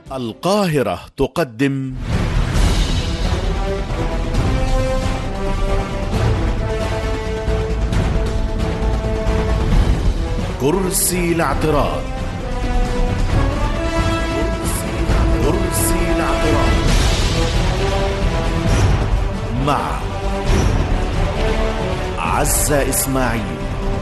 القاهرة تقدم كرسي الاعتراض كرسي الاعتراض مع عزة إسماعيل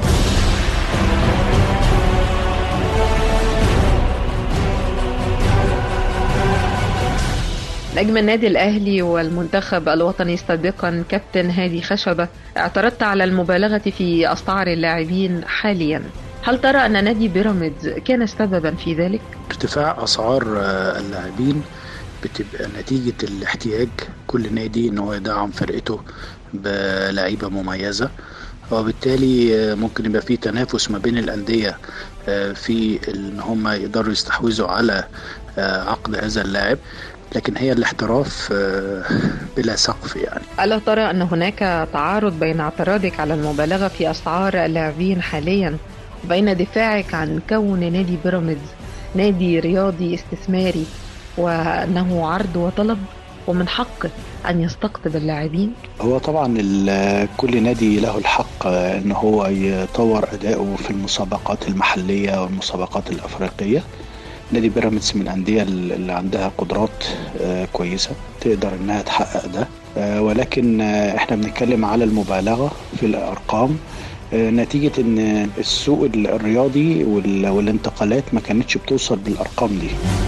نجم النادي الأهلي والمنتخب الوطني سابقا كابتن هادي خشبة اعترضت على المبالغة في أسعار اللاعبين حاليا هل ترى أن نادي بيراميدز كان سببا في ذلك؟ ارتفاع اسعار آه، اللاعبين بتبقى نتيجة الاحتياج كل نادي ان هو يدعم فرقته بلعيبة مميزة وبالتالي آه، ممكن يبقى في تنافس ما بين الأندية آه، في ان هم يقدروا يستحوذوا على آه، عقد هذا اللاعب لكن هي الاحتراف آه، بلا سقف يعني ألا ترى أن هناك تعارض بين اعتراضك على المبالغة في أسعار اللاعبين حاليا وبين دفاعك عن كون نادي بيراميدز نادي رياضي استثماري وأنه عرض وطلب ومن حقه أن يستقطب اللاعبين؟ هو طبعا ال- كل نادي له الحق آه، ان هو يطور اداؤه في المسابقات المحليه والمسابقات الافريقيه نادي بيراميدز من الانديه اللي عندها قدرات آه، كويسه تقدر انها تحقق ده آه، ولكن آه، احنا بنتكلم على المبالغه في الارقام آه، نتيجه ان السوق الرياضي وال- والانتقالات ما كانتش بتوصل بالارقام دي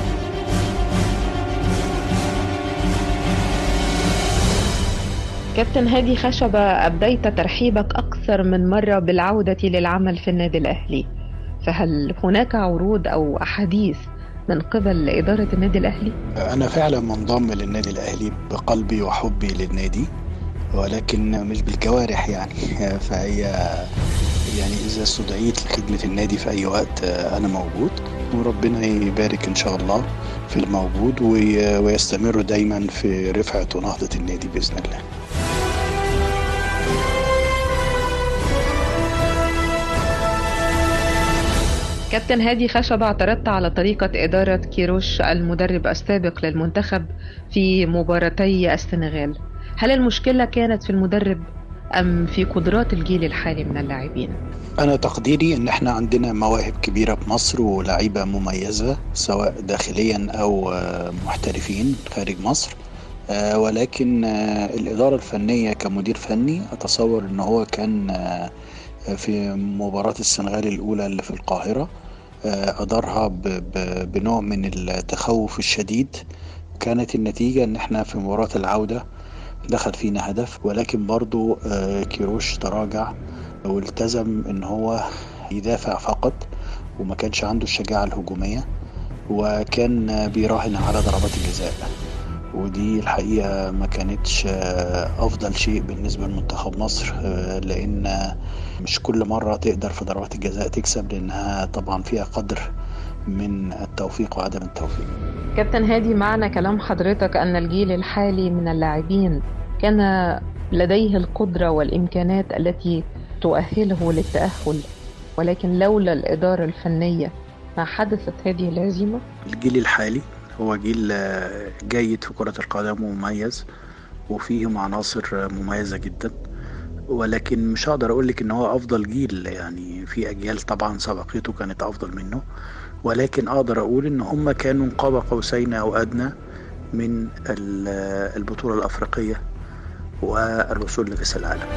كابتن هادي خشبة أبديت ترحيبك أكثر من مرة بالعودة للعمل في النادي الأهلي فهل هناك عروض أو أحاديث من قبل إدارة النادي الأهلي؟ أنا فعلا منضم للنادي الأهلي بقلبي وحبي للنادي ولكن مش بالجوارح يعني فهي يعني إذا استدعيت لخدمة النادي في أي وقت أنا موجود وربنا يبارك إن شاء الله في الموجود وي- ويستمر دايما في رفعة ونهضة النادي بإذن الله كابتن هادي خشبة اعترضت على طريقة إدارة كيروش المدرب السابق للمنتخب في مباراتي السنغال هل المشكلة كانت في المدرب أم في قدرات الجيل الحالي من اللاعبين؟ أنا تقديري إن إحنا عندنا مواهب كبيرة في مصر ولاعيبة مميزة سواء داخليا أو آه، محترفين خارج مصر آه، ولكن آه، الإدارة الفنية كمدير فني أتصور إن هو كان آه، في مباراة السنغال الأولى اللي في القاهرة آه، أدارها ب- ب- بنوع من التخوف الشديد كانت النتيجة إن إحنا في مباراة العودة دخل فينا هدف ولكن برضو آه، كيروش تراجع والتزم ان هو يدافع فقط وما كانش عنده الشجاعة الهجومية وكان آه، بيراهن على ضربات الجزاء ودي الحقيقة ما كانتش آه، أفضل شيء بالنسبة لمنتخب مصر آه، لأن آه، مش كل مرة تقدر في ضربات الجزاء تكسب لأنها طبعا فيها قدر من التوفيق وعدم التوفيق كابتن هادي معنى كلام حضرتك أن الجيل الحالي من اللاعبين كان لديه القدرة والإمكانات التي تؤهله للتأهل ولكن لولا الإدارة الفنية ما حدثت هذه الهزيمة؟ الجيل الحالي هو جيل آه، جيد في كرة القدم ومميز وفيهم عناصر آه، مميزة جدا ولكن مش هقدر اقولك ان هو افضل جيل يعني في اجيال طبعا سبقته كانت افضل منه ولكن اقدر اقول ان هم كانوا قاب قوسين او ادنى من ال- آه، البطولة الافريقية والوصول لكأس العالم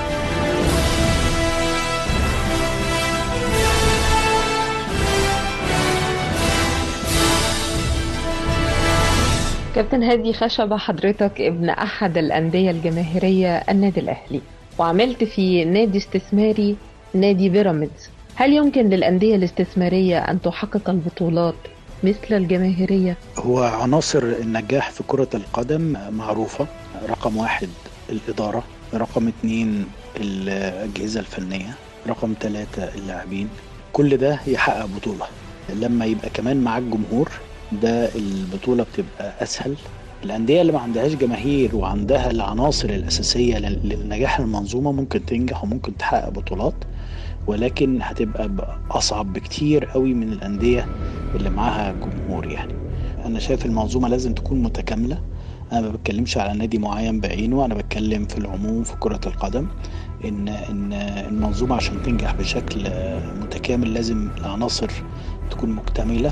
كابتن هادي خشبة حضرتك ابن أحد الأندية الجماهيرية النادي الأهلي وعملت في نادي استثماري نادي بيراميدز هل يمكن للأندية الاستثمارية أن تحقق البطولات مثل الجماهيرية؟ هو عناصر النجاح في كرة القدم معروفة رقم واحد الإدارة رقم اتنين الأجهزة الفنية رقم ثلاثة اللاعبين كل ده يحقق بطولة لما يبقى كمان معاك جمهور ده البطولة بتبقى أسهل الأندية اللي ما عندهاش جماهير وعندها العناصر الأساسية لل- للنجاح المنظومة ممكن تنجح وممكن تحقق بطولات ولكن هتبقى ب- أصعب بكتير قوي من الأندية اللي معاها جمهور يعني انا شايف المنظومه لازم تكون متكامله انا ما بتكلمش على نادي معين بعينه انا بتكلم في العموم في كره القدم ان ان المنظومه عشان تنجح بشكل متكامل لازم العناصر تكون مكتمله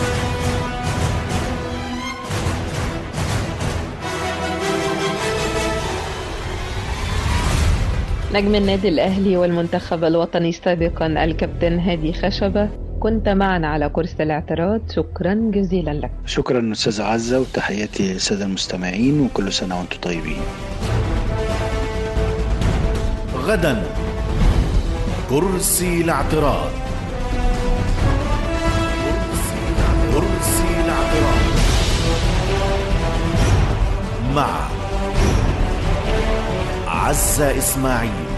نجم النادي الأهلي والمنتخب الوطني سابقا الكابتن هادي خشبة كنت معنا على كرسي الاعتراض شكرا جزيلا لك شكرا استاذه عزه وتحياتي للساده المستمعين وكل سنه وانتم طيبين غدا كرسي الاعتراض كرسي الاعتراض مع عزة إسماعيل